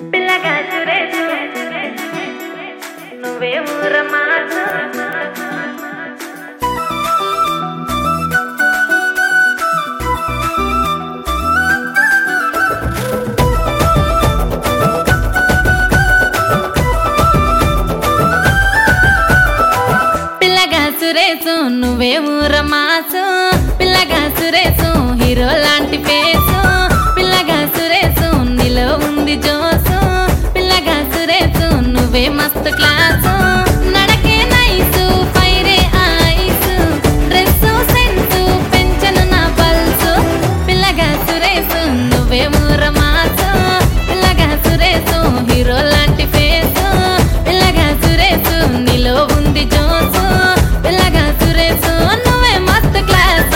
పిల్లగా సురేషు నువ్వే ఊరమాసు పిల్లగా సురేసు నువ్వే ఊరమాసు పిల్లగా సురేసు హీరో లాంటి పేసు పిల్లగా సురేసు నీలో ఉంది జోసు పిల్లగా సురేసు నువ్వే మస్తు క్లాసు నడకే నైసు పైరే ఐసు డ్రెస్సు సెన్సు పెంచను నా పల్సు పిల్లగా సురేసు నువ్వే ఊరమాసు పిల్లగా సురేసు హీరో లాంటి ఫేసు పిల్లగా సురేసు నీలో ఉంది జోసు పిల్లగా సురేసు నువ్వే మస్తు క్లాసు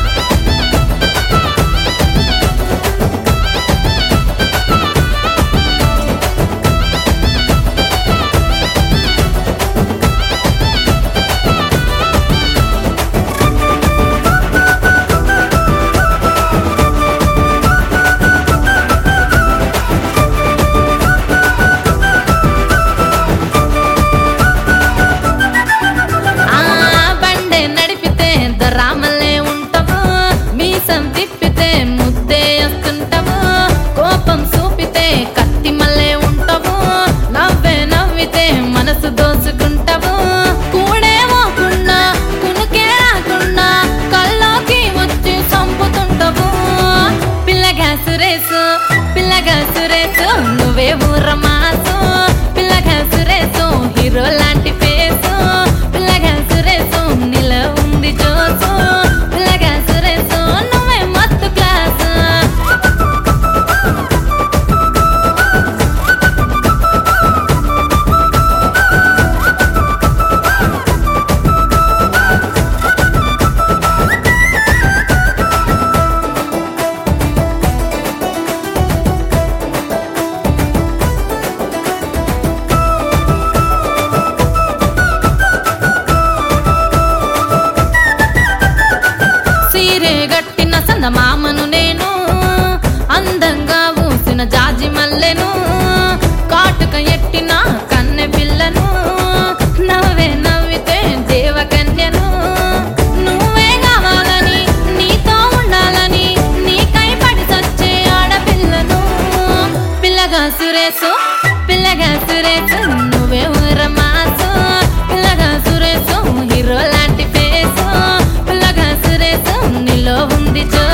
ఆ బండే నడిపితే దరామల్లే ఉంటాము మీసం తిప్పితే ముద్దే వస్తుంటాము కోపం చూపితే కత్తి మల్లే ఉంటాము నవ్వే నవ్వితే మనసు దోచుకుంటాము కూడేమోకున్నా కునుకే రాకున్నా కల్లోకి వచ్చి చంపుతుంటావు పిల్లగా సురేసు పిల్లగా సురేసు నువ్వే ఊరమాసు పిల్లగా సురేసు హీరో లాంటి ఫేసు పిల్లగా సురేసు నీలో ఉంది జోసు పిల్లగా సురేసు నువ్వే మత్తు క్లాసు సీరే గట్టిన సందమామను నేను అందంగా ఊసిన జాజి మల్లెను కాటుక ఎట్టిన కన్నె పిల్లను నవ్వే నవ్వితే దేవకన్యను నువ్వే కావాలని నీతో ఉండాలని నీకై పడి చచ్చే ఆడపిల్లను పిల్లగా సురేసు పిల్లగా సురేసు నువ్వే ఊరమాసు పిల్లగా సురేసు హీరో లాంటి ఫేసు పిల్లగా సురేసు నీలో ఉంది జో